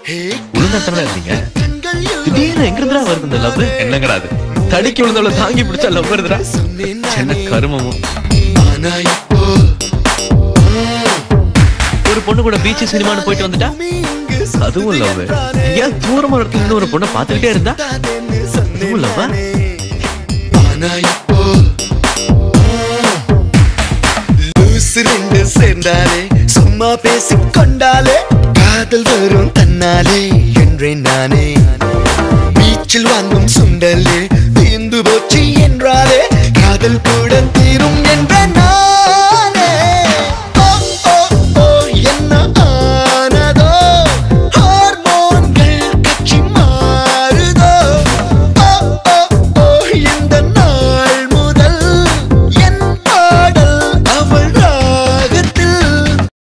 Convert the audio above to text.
உளுந்தாட்டமா இருந்தீங்க திடீர்னு எங்க இருந்தா வருது இந்த லவ் என்னங்கடா அது தடிக்கி விழுந்தவள தாங்கி பிடிச்சா லவ் வருதுடா சின்ன கருமமும் ஆனா இப்போ ஒரு பொண்ணு கூட பீச் சினிமான்னு போயிட்டு வந்துட்டா அதுவும் லவ் எங்கேயாவது தூரமா ஒரு இடத்துல இருந்து ஒரு பொண்ணை பார்த்துக்கிட்டே இருந்தா அதுவும் லவ்வா ஆனா இப்போ லூசு ரெண்டு சேர்ந்தாலே சும்மா பேசிக் கொண்டாலே காதல் வரும் தன்னாலே